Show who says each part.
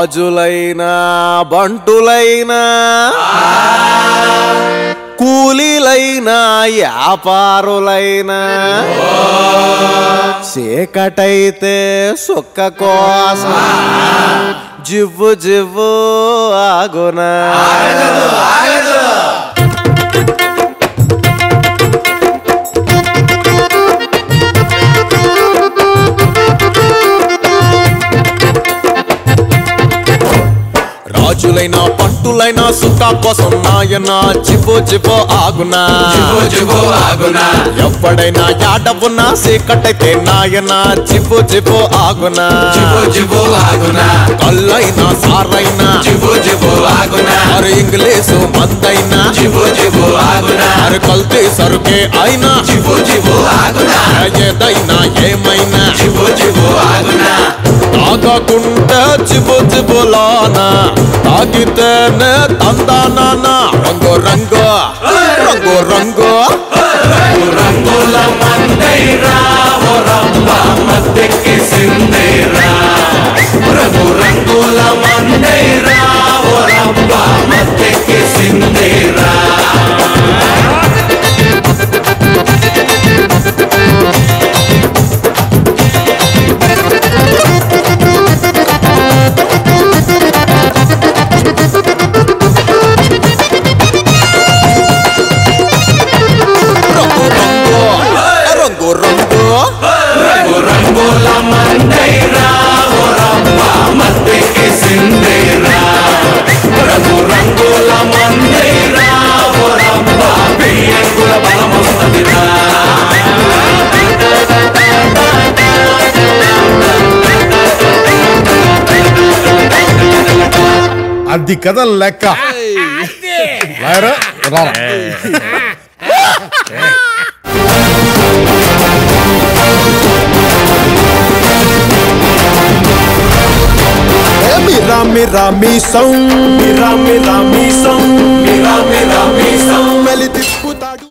Speaker 1: రాజులైనా బంటులైనా కూలీలైనా వ్యాపారులైనా చీకటైతే సుక్క కోసం జివ్వు జివ్వు ఆగునా రాజులైనా పంటులైనా సుక్క కోసం నాయన జివ్వు జివ్వు ఆగునా
Speaker 2: జిబో జిబో ఆగునా
Speaker 1: ఎప్పుడైనా యాడవున్నా చీకటైతే నాయన జివ్వు జివ్వు ఆగునా
Speaker 2: జిబో జిబో ఆగునా
Speaker 1: కళ్ళైనా సారైనా
Speaker 2: జిబో జిబో ఆగునా
Speaker 1: మరి ఇంగ్లీషు మందైనా
Speaker 2: జిబో జిబో ఆగునా
Speaker 1: మరి కల్తీ సరుకే అయినా
Speaker 2: జిబో జిబో ఆగునా
Speaker 1: ఏదైనా ఏమైనా
Speaker 2: జిబో జిబో ఆగునా
Speaker 1: తాగకుంటే జిబు జిబులానా తాగితేనే తందానా రంగు రంగు రంగు రంగు
Speaker 2: రంగు రంగుల మందైరా ఓ రంబ మద్దెక్కి సిందేరా రంగు రంగుల మందైరా ఓ రంబ మద్దెక్కి సిందేరా
Speaker 1: రంగు రంగు రంగు రంగు
Speaker 2: రంగు రంగుల మందైరా ఓ రంబ మద్దెక్కి సిందేరా రంగు రంగుల మందైరా ఓ రంబ బియ్యంగుల బలమొస్తదిరా
Speaker 3: అది కదా లెక్క రాయరా? రారా.
Speaker 1: మిరా మిరా మీ సౌండ్ మిరా మిరా మీ సౌండ్
Speaker 2: మిరా మిరా మీ